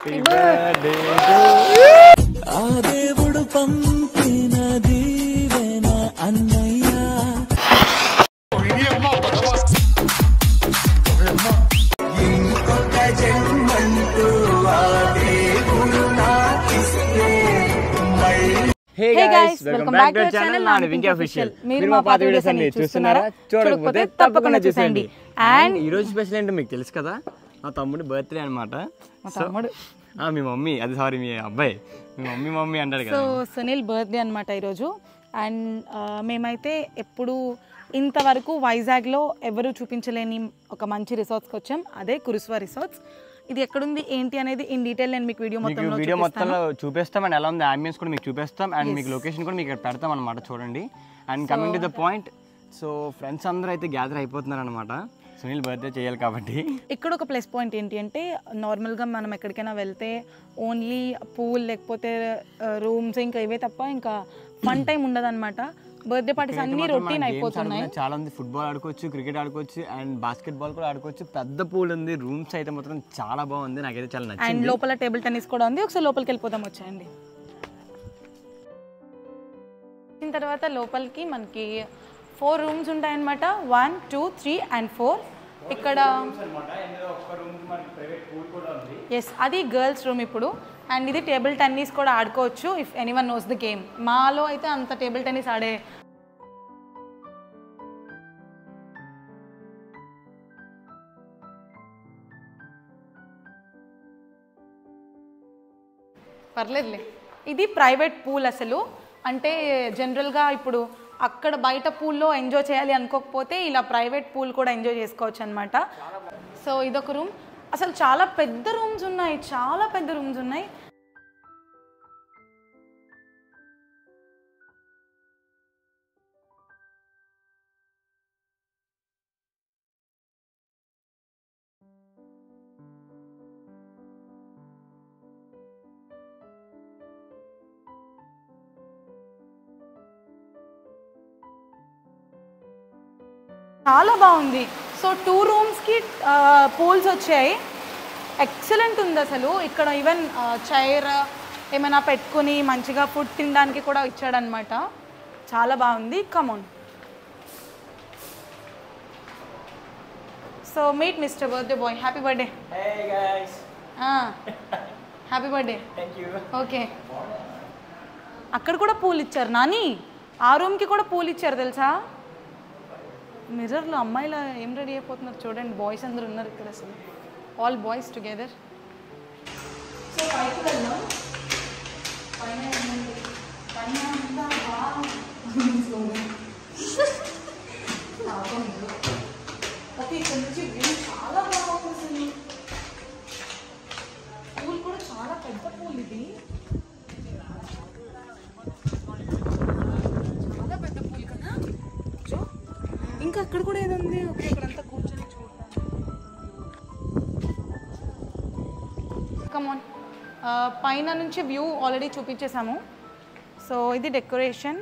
Happy birthday ఆ దేవుడు పంపిన దీవెన అన్నయ్య ఇంకొక జన్మంటూ ఆ దేవుడు నాకిస్తే మళ్ళీ hey Hey guys guys, welcome welcome back back to to our channel channel, నాడు నాడు వెంకీ వెంకీ అఫీషియల్ official. మీరు మా పాత వీడియోస్ అన్ని చూస్తున్నారా చూడకపోతే తప్పకుండా చూసేయండి అండ్ ఈ రోజు స్పెషల్ ఏంటో మీకు తెలుసు కదా మా తమ్ముడు బర్త్డే అనమాట తమ్ముడు. మీ మమ్మీ అది సారీ మీ అబ్బాయి మీ మమ్మీ మమ్మీ అంటాడు సో కదా సునీల్ బర్త్డే అనమాట ఈరోజు అండ్ మేమైతే ఎప్పుడు ఇంతవరకు వైజాగ్లో ఎవరు చూపించలేని ఒక మంచి రిసార్ట్స్కి వచ్చాం అదే కురుస్వా రిసార్ట్స్ ఇది ఎక్కడుంది ఏంటి అనేది ఇన్ డీటెయిల్ నేను మీకు వీడియో మీకు మొత్తంలో వీడియో చూపిస్తాను మొత్తంలో చూపిస్తాం అండ్ ఎలా ఉంది అంబియన్స్ కూడా మీకు చూపిస్తాం అండ్ మీకు లొకేషన్ కూడా మీకు ఇక్కడ పెడతాం అనమాట చూడండి and coming to the point so friends అందరూ అయితే గ్యాదర్ అయిపోతున్నారు అనమాట సునీల్ బర్త్డే చేయాలి కాబట్టి ఇక్కడ ఒక ప్లస్ పాయింట్ ఏంటి అంటే నార్మల్గా మనం ఎక్కడికైనా వెళ్తే ఓన్లీ పూల్ లేకపోతే రూమ్స్ ఇంకా ఇవే తప్ప ఇంకా ఫన్ టైం ఉండదన్నమాట బర్త్డే పార్టీస్ అన్ని మాత్రం మనం రొటీన్ games అయిపోతున్నాయి ఆడుకునే చాలా ఉంది ఫుట్బాల్ ఆడుకోవచ్చు క్రికెట్ ఆడుకోవచ్చు అండ్ బాస్కెట్ బాల్ కూడా ఆడుకోవచ్చు పెద్ద పూల్ ఉంది రూమ్స్ అయితే మాత్రం చాలా బాగుంది నాకైతే చాలా అండ్ నచ్చింది లోపల టేబుల్ టెన్నిస్ కూడా ఉంది ఒకసారి లోపలికి వెళ్ళిపోదాం వచ్చాయండి దీని తర్వాత లోపలికి మనకి ఫోర్ రూమ్స్ ఉంటాయన్నమాట one two three and four ఇక్కడ ఎస్ అది గర్ల్స్ రూమ్ ఇప్పుడు అండ్ ఇది టేబుల్ టెన్నిస్ కూడా ఆడుకోవచ్చు if any one knows the game మాలో అయితే అంత టేబుల్ టెన్నిస్ ఆడే పర్లేదులే ఇది ప్రైవేట్ పూల్ అసలు అంటే జనరల్గా ఇప్పుడు అక్కడ బయట పూల్లో ఎంజాయ్ చేయాలి అనుకోకపోతే ఇలా ప్రైవేట్ పూల్ కూడా ఎంజాయ్ చేసుకోవచ్చు అనమాట సో ఇదొక రూమ్ అసలు చాలా పెద్ద రూమ్స్ ఉన్నాయి చాలా పెద్ద రూమ్స్ ఉన్నాయి చాలా బాగుంది సో టూ రూమ్స్కి పూల్స్ వచ్చాయి ఎక్సలెంట్ ఉంది అసలు ఇక్కడ ఈవెన్ చైర్ ఏమైనా పెట్టుకుని మంచిగా ఫుడ్ తినడానికి కూడా ఇచ్చాడనమాట చాలా బాగుంది come on so meet mister birthday boy happy birthday happy birthday okay అక్కడ కూడా పూల్ ఇచ్చారు నాని ఆ రూమ్కి కూడా పూల్ ఇచ్చారు తెలుసా మిర్రర్లో అమ్మాయిలా ఏం రెడీ అయిపోతున్నారు చూడండి బాయ్స్ అందరూ ఉన్నారు ఇక్కడ అసలు ఆల్ బాయ్స్ టుగెదర్ సో పైకి వెళ్దాం పైన ఏముంది? పైన అంతా బాగా ఓకే ఇక్కడ నుంచి వ్యూ చాలా బాగుంది అసలు పూల్ కూడా చాలా పెద్ద పూల్ ఇది చాలా పెద్ద పూల్ కదా కూర్చో. ఇంకా అక్కడ కూడా ఏదో ఉంది ఓకే ఇక్కడంతా కూర్చొని చూద్దాం కమాన్ పైన నుంచి వ్యూ ఆల్రెడీ చూపించేసాము సో ఇది డెకరేషన్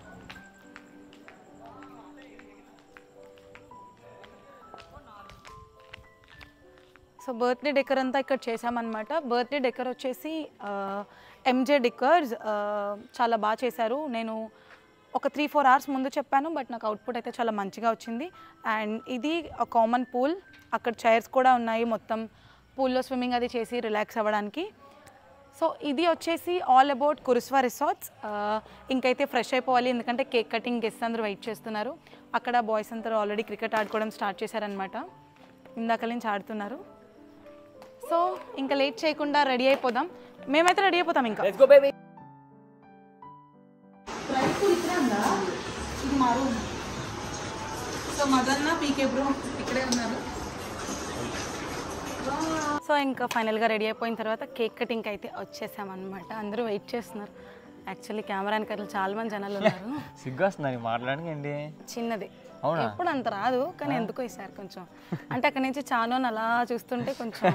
సో బర్త్డే డెకర్ అంతా ఇక్కడ చేసామన్నమాట బర్త్డే డెకర్ వచ్చేసి ఎంజే డెకర్స్ చాలా బాగా చేశారు నేను ఒక త్రీ ఫోర్ అవర్స్ ముందు చెప్పాను బట్ నాకు అవుట్పుట్ అయితే చాలా మంచిగా వచ్చింది అండ్ ఇది కామన్ పూల్ అక్కడ చైర్స్ కూడా ఉన్నాయి మొత్తం పూల్లో స్విమ్మింగ్ అది చేసి రిలాక్స్ అవ్వడానికి సో ఇది వచ్చేసి ఆల్ అబౌట్ కురుస్వా రిసార్ట్స్ ఇంకైతే ఫ్రెష్ అయిపోవాలి ఎందుకంటే కేక్ కటింగ్ గెస్ట్ అందరూ వెయిట్ చేస్తున్నారు అక్కడ బాయ్స్ అందరూ ఆల్రెడీ క్రికెట్ ఆడుకోవడం స్టార్ట్ చేశారనమాట ఇందాక నుంచి ఆడుతున్నారు సో ఇంకా లేట్ చేయకుండా రెడీ అయిపోదాం మేమైతే రెడీ అయిపోతాం ఇంకా ఇది మా room so Madanna PK bro ఇక్కడే ఉన్నారు సో ఇంకా ఫైనల్గా రెడీ అయిపోయిన తర్వాత కేక్ కటింగ్ అయితే వచ్చేసామన్నమాట అందరూ వెయిట్ చేస్తున్నారు యాక్చువల్లీ కెమెరా వెనకాల చాలా మంది జనాలు ఉన్నారు సిగ్గు వస్తుంది మాట్లాడడానికి ఏంటి చిన్నది అవునా? ఎప్పుడు అంత రాదు కానీ ఎందుకో ఈసారి కొంచెం అంటే అక్కడి నుంచి చాను అని అలా చూస్తుంటే కొంచెం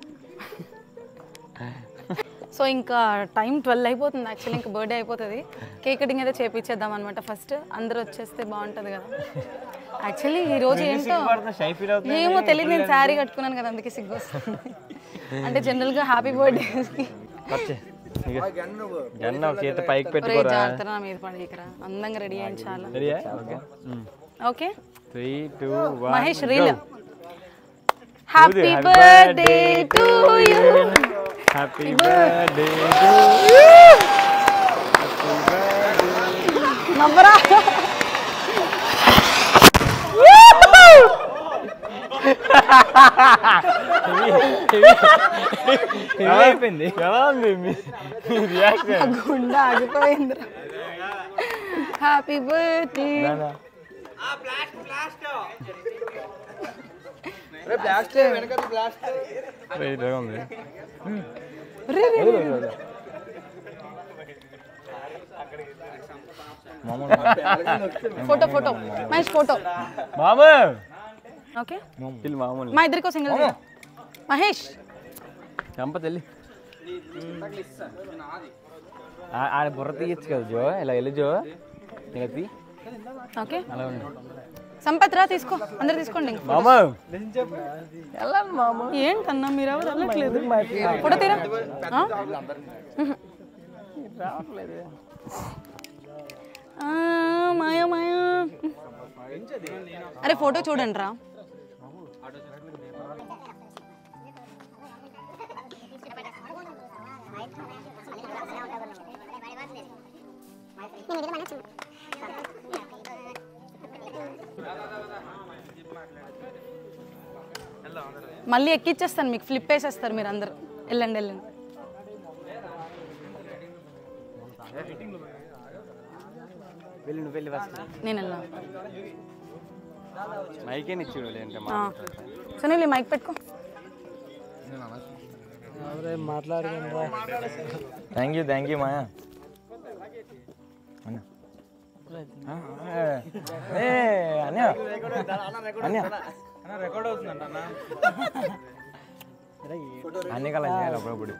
సో ఇంకా టైం ట్వెల్వ్ అయిపోతుంది యాక్చువల్లీ ఇంకా బర్త్డే అయిపోతుంది కేక్ కటింగ్ అయితే చేపించేద్దాం అనమాట ఫస్ట్ అందరూ వచ్చేస్తే బాగుంటుంది కదా యాక్చువల్లీ ఈ రోజు ఏంటో షై ఫీల్ అవుతుంది ఏమో తెలియదు నేను శారీ కట్టుకున్నాను కదా అందుకే సిగ్గు వస్తుంది అంటే జనరల్గా హ్యాపీ బర్త్డేస్కి వచ్చే గన్న ఒక చేతి పైకి ఒరే పెట్టుకోరా జాగ్రత్త నా మీద పడేకరా అందంగా రెడీ అయ్యింది చాలా రెడీయా okay okay three two one Mahesh reel happy birthday to you happy birthday నవ్వరా అయిపోయింది ఎలా ఉంది మీ రియాక్షన్ గుండె ఆగిపోయిందిరా హ్యాపీ బర్త్డే ఉంది ఫోటో ఫోటో మహేష్ ఫోటో మామ ఓకే పిల్లి మామూలు మా ఇద్దరికో సింగిల్ మహేష్ చంప తెల్లి ఆడ బుర్ర తీయచ్చు కదా జో ఇలా వెళ్ళి జో ఇలా తీ ఓకే అలా ఉంది సంపత్ రా తీసుకో అందరు తీసుకోండి ఇంక మామ వెళ్ళాలి మామ ఏంటన్నా మీరు ఎవరు వెళ్ళట్లేదు ఫోటో తీరా ఆ? ఆ, మాయా మాయా అరే ఫోటో చూడండి రా మళ్ళీ ఎక్కిచ్చేస్తాను మీకు ఫ్లిప్ వేసేస్తారు మీరు అందరు వెళ్ళండి వెళ్ళండి వెళ్ళి నువ్వు వెళ్ళి వస్తా నేను వెళ్ళా మైకే ఇచ్చి లేదంటే ఆ. సునీల్ ఈ మైక్ పెట్టుకో thank you thank you Maya అన్న ఏ అన్య అన్య అన్ని కలా చేయాలి అప్పుడప్పుడు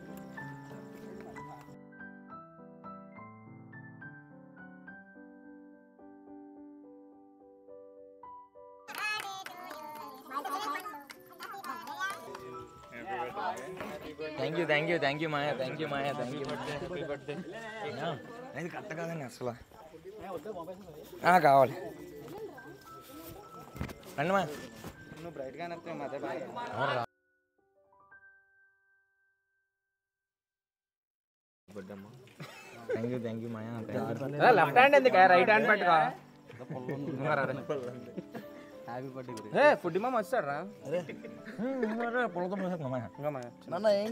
thank you thank you thank you Maya thank you Maya thank you happy birthday అది కరెక్ట్ కాదండి అసలు ఆ, కావాలి రండి మా నువ్వు బ్రైట్గానే thank you thank you Maya left hand ఎందుకు రైట్ హ్యాండ్ పట్టుకో హ్యాపీ బర్త్డే ఫుడ్ మామ వచ్చాడు రా పొలతో పోసేస్తున్నా మాయా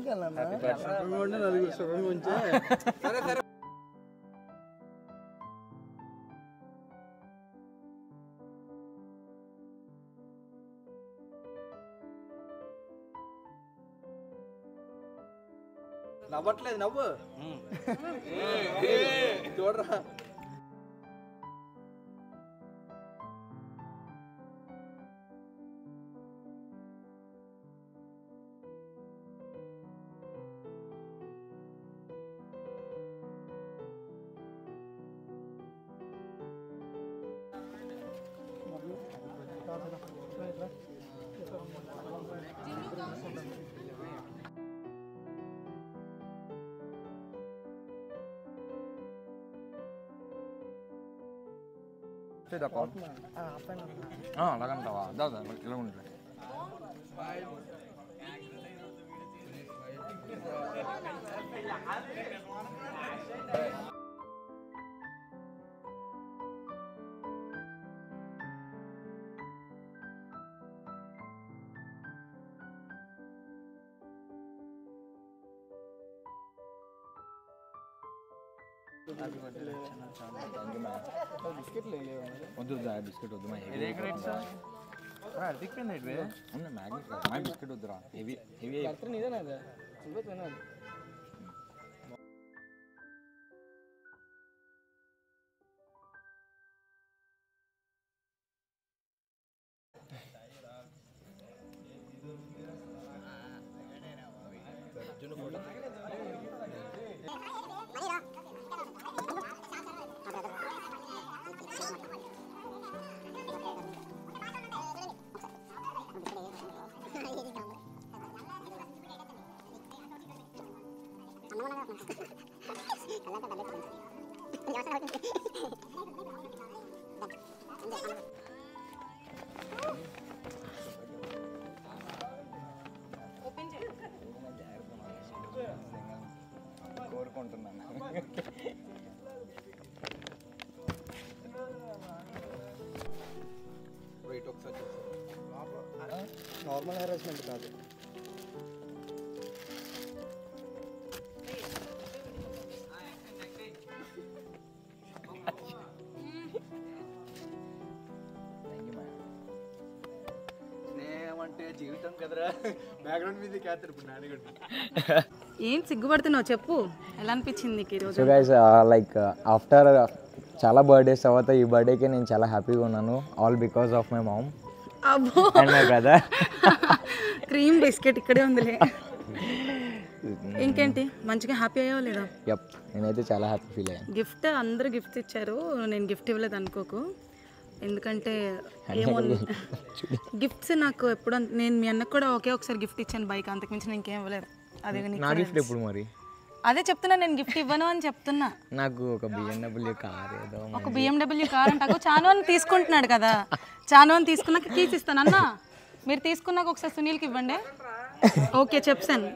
నవ్వట్లేదు నవ్వు చూడరా అలాగంటావా అదా ఇలా ఉంటుంది వద్దు బిస్కెట్ వద్దు మా హెవీ మ్యాగ్నెట్ మా బిస్కెట్ వద్దురా హెవీ హెవీ నార్మల్ హెరాస్మెంట్ కాదు స్నేహం జీవితం కదరా బ్యాక్గ్రౌండ్ మీద కేస్తారు ఇప్పుడు నాని కూడా ఏం సిగ్గుపడుతున్నావు చెప్పు ఎలా అనిపించింది నీకు ఈరోజు సో గైస్ లైక్ ఆఫ్టర్ చాలా బర్త్డేస్ తర్వాత ఈ బర్త్డేకి నేను చాలా హ్యాపీగా ఉన్నాను all because of my mom అబ్బో and my brother cream biscuit ఇక్కడే ఉందిలే ఇంకేంటి మంచిగా హ్యాపీ అయ్యావా లేదా యప్ నేనైతే చాలా హ్యాపీ ఫీల్ అయ్యాను గిఫ్ట్ అందరూ గిఫ్ట్స్ ఇచ్చారు నేను గిఫ్ట్ ఇవ్వలేదు అనుకోకు ఎందుకంటే ఏమో గిఫ్ట్స్ నాకు ఎప్పుడు అంత- నేను మీ అన్నకు కూడా ఒకే ఒకసారి గిఫ్ట్ ఇచ్చాను బైక్ అంతకుమించి నేను ఇంకేం ఇవ్వలేదు అదే నీకు నా కూడా గిఫ్ట్ ఎప్పుడు మరి అదే చెప్తున్నా నేను గిఫ్ట్ ఇవ్వను అని చెప్తున్నా నాకు ఒక బిఎన్డబ్ల్యూ కార్ ఏదో ఒక బిఎండబ్ల్యూ కార్ అంటాకు చాను అని తీసుకుంటున్నాడు కదా చాను అని తీసుకున్నాక కీస్ ఇస్తాను అన్న మీరు తీసుకున్నాక ఒకసారి సునీల్కి ఇవ్వండి ఓకే చెప్తాను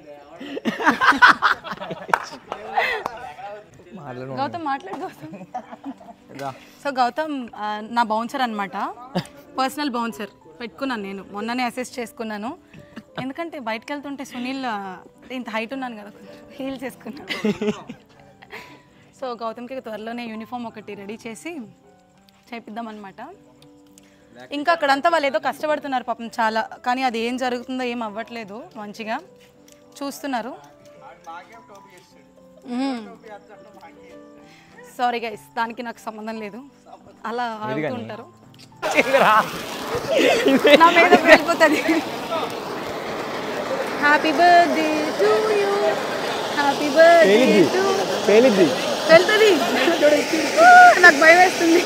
గౌతమ్ మాట్లాడు గౌతమ్ సో గౌతమ్ ఆ, నా బౌన్సర్ అనమాట పర్సనల్ బౌన్సర్ పెట్టుకున్నాను నేను మొన్ననే అసెస్ చేసుకున్నాను ఎందుకంటే బయటకు వెళ్తుంటే సునీల్ ఆ, ఇంత హైట్ ఉన్నాను కదా హీల్స్ వేసుకున్నాను సో గౌతమ్కి త్వరలోనే యూనిఫామ్ ఒకటి రెడీ చేసి చేపిద్దాం అనమాట ఇంకా అక్కడంతా వాళ్ళు ఏదో కష్టపడుతున్నారు పాపం చాలా కానీ అది ఏం జరుగుతుందో ఏం అవ్వట్లేదు మంచిగా చూస్తున్నారు సారీ గైస్ దానికి నాకు సంబంధం లేదు అలా ఆడుతుంటారు నా మీద వెళ్ళిపోతుంది happy birthday to you happy birthday to పేలిద్ది వెళ్తుంది నాకు భయం వేస్తుంది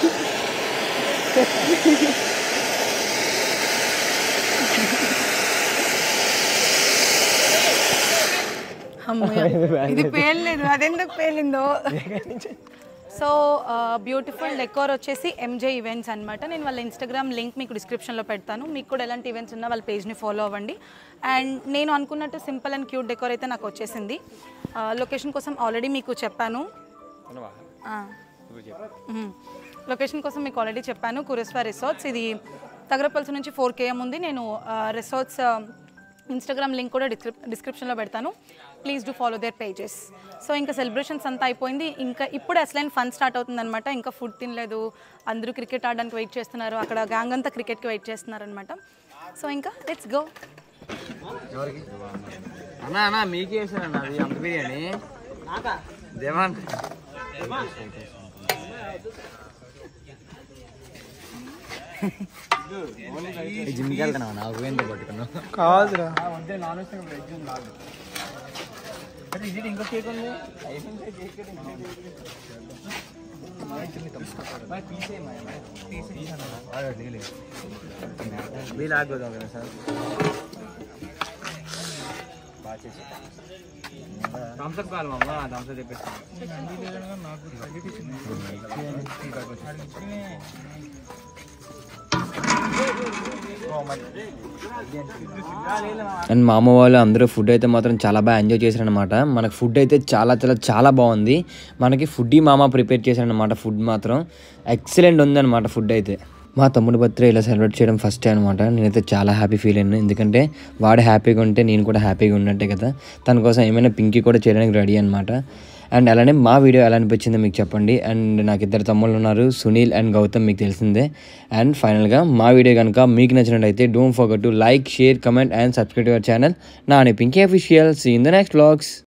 అమ్మయ్య. ఇది పేలలేదు అదెందుకు పేలిందో సో బ్యూటిఫుల్ డెకోర్ వచ్చేసి ఎంజే ఈవెంట్స్ అనమాట నేను వాళ్ళ ఇన్స్టాగ్రామ్ లింక్ మీకు డిస్క్రిప్షన్లో పెడతాను మీకు కూడా ఎలాంటి ఈవెంట్స్ ఉన్నా వాళ్ళ పేజ్ని ఫాలో అవ్వండి అండ్ నేను అనుకున్నట్టు సింపుల్ అండ్ క్యూట్ డెకోర్ అయితే నాకు వచ్చేసింది లొకేషన్ కోసం ఆల్రెడీ మీకు చెప్పాను లొకేషన్ కోసం మీకు ఆల్రెడీ చెప్పాను కురెస్వా రిసార్ట్స్ ఇది తగరపల్సి నుంచి ఫోర్ కేఎం ఉంది నేను రిసార్ట్స్ ఇన్స్టాగ్రామ్ లింక్ కూడా డిస్క్రిప్ డిస్క్రిప్షన్లో పెడతాను please do follow their pages so ఇంకా సెలబ్రేషన్స్ అంతా అయిపోయింది ఇంకా ఇప్పుడు అసలైన ఫన్ స్టార్ట్ అవుతుంది అనమాట ఇంకా ఫుడ్ తినలేదు అందరూ క్రికెట్ ఆడడానికి వెయిట్ చేస్తున్నారు అక్కడ గ్యాంగ్ అంతా క్రికెట్కి వెయిట్ చేస్తున్నారు అనమాట సో ఇంకా లెట్స్ గో అన్న అన్న మీకే వేసానండి అది అంత బిర్యానీ దేవాన్ జిమ్కి వెళ్తున్నావు నాకు ఏంటో పట్టుకున్నావు కాదురా ఇంకో కేక్ ఉంది వీళ్ళు ఆగోదాం కదా సార్ థమ్స్అప్ కావాలి మమ్మ థమ్స్అప్ తెప్పిస్తాను అండ్ మా అమ్మ వాళ్ళు అందరూ ఫుడ్ అయితే మాత్రం చాలా బాగా ఎంజాయ్ చేశారనమాట మనకి ఫుడ్ అయితే చాలా చాలా చాలా బాగుంది మనకి ఫుడ్ మామ ప్రిపేర్ చేశారనమాట ఫుడ్ మాత్రం ఎక్సలెంట్ ఉందన్నమాట ఫుడ్ అయితే మా తమ్ముడి బర్త్డే ఇలా సెలబ్రేట్ చేయడం ఫస్ట్ టైం అనమాట నేనైతే చాలా హ్యాపీ ఫీల్ అయ్యాను ఎందుకంటే వాడు హ్యాపీగా ఉంటే నేను కూడా హ్యాపీగా ఉన్నట్టే కదా తన కోసం ఏమైనా పింకీ కూడా చేయడానికి రెడీ అనమాట అండ్ అలానే మా వీడియో ఎలా అనిపించిందో మీకు చెప్పండి అండ్ నాకు ఇద్దరు తమ్ముళ్ళు ఉన్నారు సునీల్ అండ్ గౌతమ్ మీకు తెలిసిందే అండ్ ఫైనల్గా మా వీడియో కనుక మీకు నచ్చినట్టయితే don't forget to like share comment and subscribe your channel నా Pinky official see in the next vlogs